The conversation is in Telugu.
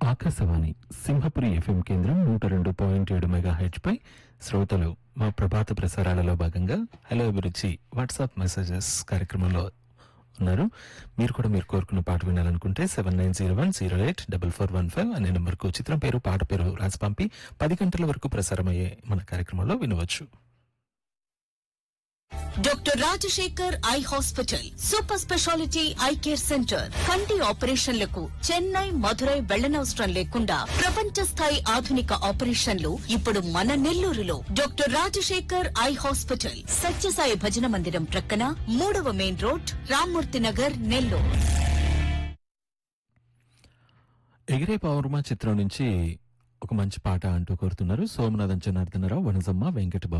ఆకాశవాణి సింహపురి ఎఫ్ఎం కేంద్రం నూట రెండు పాయింట్ ఏడు మెగా పై శ్రోతలు మా ప్రభాత ప్రసారాలలో భాగంగా హలో అభిరుచి వాట్సాప్ మెసేజెస్ కార్యక్రమంలో ఉన్నారు మీరు కూడా మీరు కోరుకున్న పాట వినాలనుకుంటే seven nine zero one zero eight double four one five అనే నెంబర్కు చిత్రం పేరు పాట పేరు రాసి పంపి పది గంటల వరకు ప్రసారమయ్యే మన కార్యక్రమంలో వినవచ్చు doctor Rajasekhar eye hospital super speciality eye care centre కంటి ఆపరేషన్లకు చెన్నై మధురై వెళ్లనవసరం లేకుండా ప్రపంచ స్థాయి ఆధునిక ఆపరేషన్లు ఇప్పుడు మన నెల్లూరులో doctor Rajasekhar eye hospital Sathya Sai భజన మందిరం ప్రక్కన మూడవ మెయిన్ రోడ్ రామ్మూర్తి నగర్ నెల్లూరు ఎగిరే పౌర్మ చిత్రం నుంచి ఒక మంచి పాట అంటూ కోరుతున్నారు సోమనాథన్ జనార్దనరావు వనజమ్మ వెంకట